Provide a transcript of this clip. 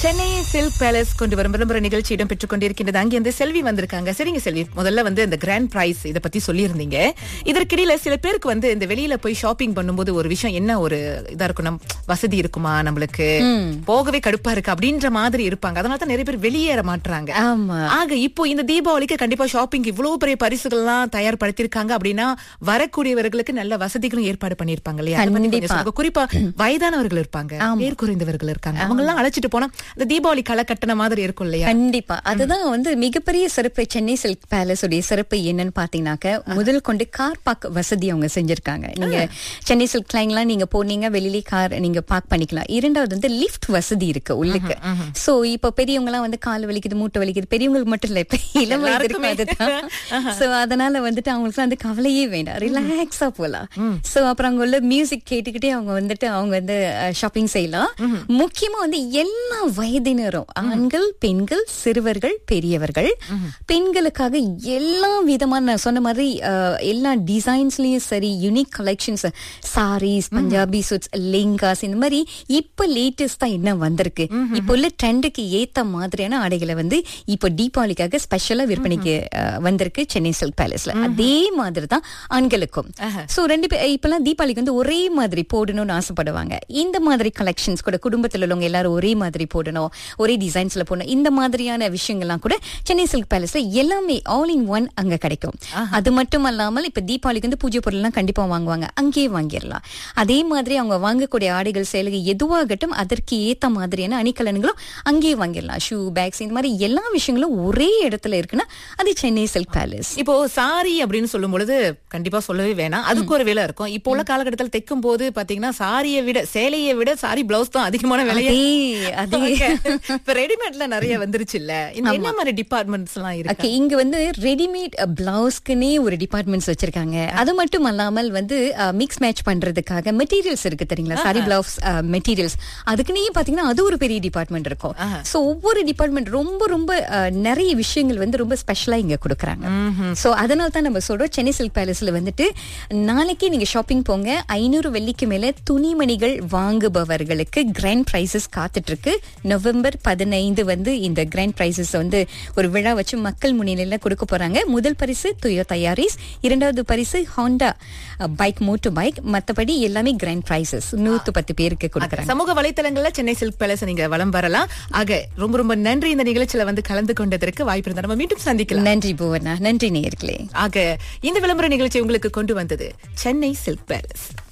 Chennai silk palace கொண்டு வரும் விளம்பர நிகழ்ச்சி இடம் பெற்றுக் கொண்டிருக்கின்றது அங்கே இந்த செல்வி வந்திருக்காங்க சரிங்க செல்வி முதல்ல வந்து இந்த கிராண்ட் பிரைஸ் இத பத்தி சொல்லியிருந்தீங்க இதற்கிடையில சில பேருக்கு வந்து இந்த வெளியில போய் ஷாப்பிங் பண்ணும்போது ஒரு விஷயம் என்ன ஒரு இதா இருக்கும் நம் வசதி இருக்குமா நம்மளுக்கு போகவே கடுப்பா இருக்கு அப்படின்ற மாதிரி இருப்பாங்க அதனால தான் நிறைய பேர் வெளியேற மாட்டாங்க ஆமா ஆக இப்போ இந்த தீபாவளிக்கு கண்டிப்பா ஷாப்பிங் இவ்வளவு பெரிய பரிசுகள்லாம் தயார்படுத்திருக்காங்க அப்படின்னா வரக்கூடியவர்களுக்கு நல்ல வசதிகளும் ஏற்பாடு பண்ணிருப்பாங்க இல்லையா அதை பத்தி கொஞ்சம் கண்டிப்பா. சொல்லுங்க. குறிப்பா வயதானவர்கள் இருப்பாங்க பேர் குறைந்தவர்கள் இருக்காங்க அவங்க எல்லாம் அழைச்சிட்டு போனா இந்த தீபாவளி களை கட்டண மாதிரி இருக்கும் இல்லையா கண்டிப்பா அதுதான் வந்து மிகப்பெரிய சிறப்பு சென்னை சில்க் பேலஸ் உடைய சிறப்பு என்னன்னு பாத்தீங்கன்னாக்க முதல் கொண்டு கார் பார்க் வசதி அவங்க செஞ்சிருக்காங்க நீங்க சென்னை சில்க் லைன்லாம் நீங்க போனீங்க வெளியிலே கார் நீங்க பார்க் பண்ணிக்கலாம் இரண்டாவது வந்து லிஃப்ட் வசதி இருக்கு உள்ளுக்கு சோ இப்ப பெரியவங்க எல்லாம் வந்து கால் வலிக்குது மூட்டை வலிக்குது பெரியவங்களுக்கு மட்டும் இல்ல இப்ப இளம் வயதிற்கும் அதுதான் சோ அதனால வந்துட்டு அவங்களுக்கு அந்த கவலையே வேண்டாம் ரிலாக்ஸா போலாம் சோ அப்புறம் அங்க உள்ள மியூசிக் கேட்டுக்கிட்டே அவங்க வந்துட்டு அவங்க வந்து ஷாப்பிங் செய்யலாம் முக்கியமா வந்து எல்லா வயதினரும் ஆண்கள் பெண்கள் சிறுவர்கள் பெரியவர்கள் பெண்களுக்காக எல்லா விதமான நான் சொன்ன மாதிரி அஹ், எல்லா டிசைன்ஸ்லயும் சரி unique collections saris Punjabi suits lehengas இந்த மாதிரி இப்ப லேட்டஸ்டா என்ன வந்திருக்கு இப்ப உள்ள ட்ரெண்டுக்கு ஏத்த மாதிரியான ஆடைகளை வந்து இப்ப தீபாவளிக்காக ஸ்பெஷலா விற்பனைக்கு அஹ், வந்திருக்கு சென்னை சில்க் பேலஸ்ல அதே மாதிரி தான் ஆண்களுக்கும் சோ ரெண்டு பேர் இப்பெல்லாம் தீபாவளிக்கு வந்து ஒரே மாதிரி போடணும்னு ஆசைப்படுவாங்க இந்த மாதிரி கலெக்ஷன்ஸ் கூட குடும்பத்துல உள்ளவங்க எல்லாரும் ஒரே மாதிரி போடணும் ஒரே டிசைன்ஸ்ல போடணும் இந்த மாதிரியான விஷயங்கள்லாம் கூட சென்னை சில்க் பேலஸ்ல எல்லாமே ஆல் இன் ஒன் அங்க கிடைக்கும் அது மட்டும் அல்லாமல் இப்ப தீபாவளிக்கு வந்து பூஜை பொருள்லாம் கண்டிப்பா வாங்குவாங்க அங்கேயே வாங்கிடலாம் அதே மாதிரி அவங்க வாங்கக்கூடிய ஆடைகள் சேலை எதுவாகட்டும் அதற்கு ஏத்த மாதிரியான அணிகலன்களும் அங்கேயே வாங்கிடலாம் ஷூ பேக்ஸ் இந்த மாதிரி எல்லா விஷயங்களும் ஒரே இடத்துல இருக்குன்னா அது சென்னை சில்க் பேலஸ் இப்போ சாரி அப்படின்னு சொல்லும் பொழுது கண்டிப்பா சொல்லவே வேணாம் அதுக்கு ஒரு விலை இருக்கும் இப்போ உள்ள காலகட்டத்தில் தைக்கும் போது பாத்தீங்கன்னா சாரியை விட சேலையை விட சாரி பிளவுஸ் தான் அதிகமான விலையா அதே அதே இப்ப ரெடிமேட்ல நிறைய வந்துருச்சு இல்ல இந்த என்ன மாதிரி டிபார்ட்மெண்ட்ஸ் எல்லாம் இருக்கு ஓகே இங்க வந்து ரெடிமேட் பிளவுஸ்க்குனே ஒரு டிபார்ட்மெண்ட்ஸ் வச்சிருக்காங்க அது மட்டும் அல்லாமல் வந்து மிக்ஸ் மேட்ச் பண்றதுக்காக மெட்டீரியல்ஸ் இருக்கு தெரியுங்களா சாரி பிளவுஸ் மெட்டீரியல்ஸ் அதுக்குன்னே பாத்தீங்கன்னா அது ஒரு பெரிய டிபார்ட்மெண்ட் இருக்கும் சோ ஒவ்வொரு டிபார்ட்மெண்ட் ரொம்ப ரொம்ப அஹ், நிறைய விஷயங்கள் வந்து ரொம்ப ஸ்பெஷலா இங்க கொடுக்குறாங்க சோ அதனால தான் நம்ம சொல்றோம் சென்னை சில்க் பேலஸ்ல வந்துட்டு நாளைக்கு நீங்க ஷாப்பிங் போங்க ஐநூறு வெள்ளிக்கு மேல துணிமணிகள் வாங்குபவர்களுக்கு கிராண்ட் பிரைசஸ் காத்துட்டு இருக்கு நவம்பர் பதினைந்து வந்து இந்த கிராண்ட் பிரைசஸ் வந்து ஒரு விழா வச்சு மக்கள் முன்னிலையில கொடுக்க போறாங்க முதல் பரிசு துயோ தயாரிஸ் இரண்டாவது பரிசு ஹாண்டா பைக் மோட்டோ பைக் மத்தபடி எல்லாமே கிராண்ட் பிரைசஸ் நூத்து பத்து பேருக்கு கொடுக்குறாங்க சமூக வலைத்தளங்கள்ல சென்னை சில்க் பேலஸ் நீங்க வலம் வரலாம் ஆக ரொம்ப ரொம்ப நன்றி இந்த நிகழ்ச்சியில வந்து கலந்து கொண்டதற்கு வாய்ப்பு இருந்தா நம்ம மீண்டும் சந்திக்கலாம் நன்றி புவனா நன்றி நேயர்களே ஆக இந்த விளம்பர நிகழ்ச்சி உங்களுக்கு கொண்டு வந்தது சென்னை சில்க் பேலஸ்